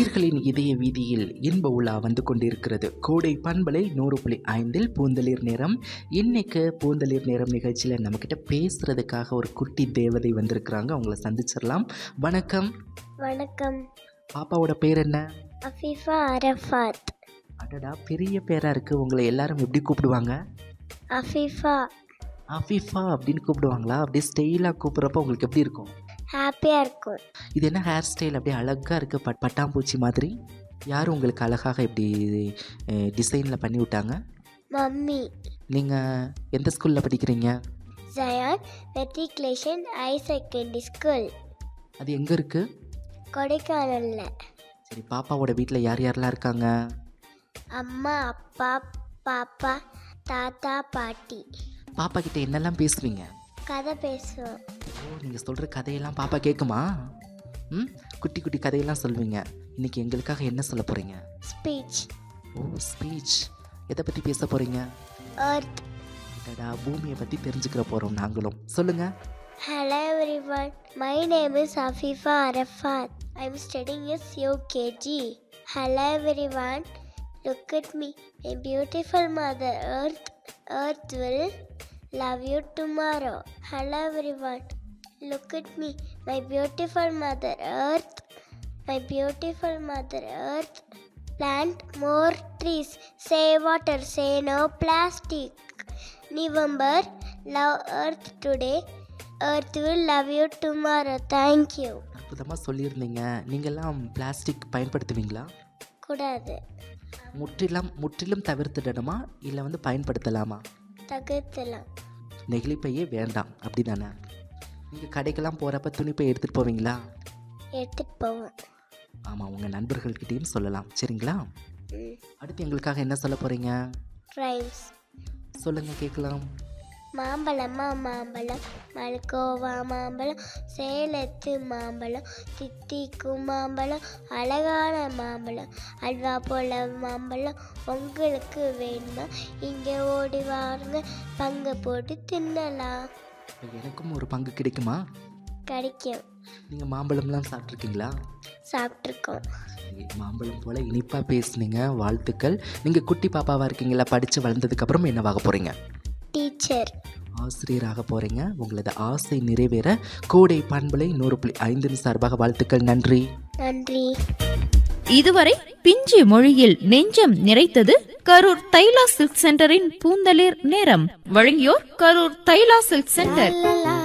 நேர்களின் இதய வீதியில் இன்ப உலா வந்து கொண்டிருக்கிறது கோடை பண்பலை நூறு புள்ளி ஐந்தில் பூந்தளிர் நேரம் இன்னைக்கு பூந்தளிர் நேரம் நிகழ்ச்சியில் நம்மக்கிட்ட பேசுறதுக்காக ஒரு குட்டி தேவதை வந்திருக்கிறாங்க அவங்கள சந்திச்சிடலாம் வணக்கம் வணக்கம் பாப்பாவோட பேர் என்ன அஃபீஃபா அரஃபாத் அடடா பெரிய பேராக இருக்குது உங்களை எல்லாரும் எப்படி கூப்பிடுவாங்க அஃபீஃபா அஃபீஃபா அப்படின்னு கூப்பிடுவாங்களா அப்படியே ஸ்டைலாக கூப்பிட்றப்ப உங்களுக்கு எப்படி இருக்கும் ஹாப்பியாக இருக்கும் இது என்ன ஹேர் ஸ்டைல் அப்படியே அழகாக இருக்குது பட் பட்டாம்பூச்சி மாதிரி யார் உங்களுக்கு அழகாக இப்படி டிசைனில் பண்ணி விட்டாங்க மம்மி நீங்கள் எந்த ஸ்கூலில் படிக்கிறீங்க Zion matriculation high secondary school அது எங்கே இருக்குது கொடைக்கானலில் சரி பாப்பாவோட வீட்டில் யார் யாரெல்லாம் இருக்காங்க அம்மா அப்பா பாப்பா தாத்தா பாட்டி பாப்பா கிட்ட என்னெல்லாம் பேசுவீங்க கதை பேசுவோம் ஓ நீங்கள் சொல்கிற கதையெல்லாம் பாப்பா கேட்குமா ம் குட்டி குட்டி கதையெல்லாம் சொல்வீங்க இன்றைக்கி எங்களுக்காக என்ன சொல்ல போகிறீங்க ஸ்பீச் ஓ ஸ்பீச் எதை பற்றி பேச போகிறீங்க எர்த் அடடா பூமியை பற்றி தெரிஞ்சுக்கிற போகிறோம் நாங்களும் சொல்லுங்கள் Hello everyone, my name is Afifa Arafat. I'm studying in UKG. Hello everyone, look at me, my beautiful mother Earth. Earth will love you tomorrow. Hello everyone, look at me, my beautiful mother Earth. My beautiful mother Earth. Plant more trees, save water, say no plastic. November, love Earth today. Earth will love you tomorrow. Thank you. அற்புதமாக சொல்லியிருந்தீங்க நீங்கள்லாம் plastic பயன்படுத்துவீங்களா கூடாது முற்றிலும் முற்றிலும் தவிர்த்துடணுமா இல்லை வந்து பயன்படுத்தலாமா தகுத்தலாம் நெகிழிப்பையே வேண்டாம் அப்படி தானே நீங்கள் கடைக்கெல்லாம் போகிறப்ப துணிப்பை எடுத்துகிட்டு போவீங்களா எடுத்துட்டு போவோம் ஆமாம் உங்கள் நண்பர்கள்கிட்டயும் சொல்லலாம் சரிங்களா அடுத்து எங்களுக்காக என்ன சொல்ல போகிறீங்க ரைம்ஸ் சொல்லுங்கள் கேட்கலாம் மாம்பழமா மாம்பழம் மல்கோவா மாம்பழம் சேலத்து மாம்பழம் தித்திக்கும் மாம்பழம் அழகான மாம்பழம் அல்வா போல மாம்பழம் உங்களுக்கு வேணுமா இங்கே ஓடி வாருங்க பங்கு போட்டு தின்னலாம் எனக்கும் ஒரு பங்கு கிடைக்குமா கிடைக்கும் நீங்கள் மாம்பழம்லாம் சாப்பிட்ருக்கீங்களா சாப்பிட்ருக்கோம் மாம்பழம் போல் இனிப்பாக பேசுனீங்க வாழ்த்துக்கள் நீங்கள் குட்டி பாப்பாவாக இருக்கீங்களா படித்து வளர்ந்ததுக்கப்புறம் என்னவாக போகிறீங்க டீச்சர் ஆசிரியராக போகிறீங்க உங்களது ஆசை நிறைவேற கோடை பண்பலை நூறு புள்ளி ஐந்தின் சார்பாக வாழ்த்துக்கள் நன்றி நன்றி இதுவரை பிஞ்சு மொழியில் நெஞ்சம் நிறைத்தது கரூர் தைலா சில்க் சென்டரின் பூந்தளிர் நேரம் வழங்கியோர் கரூர் தைலா சில்க் சென்டர் லா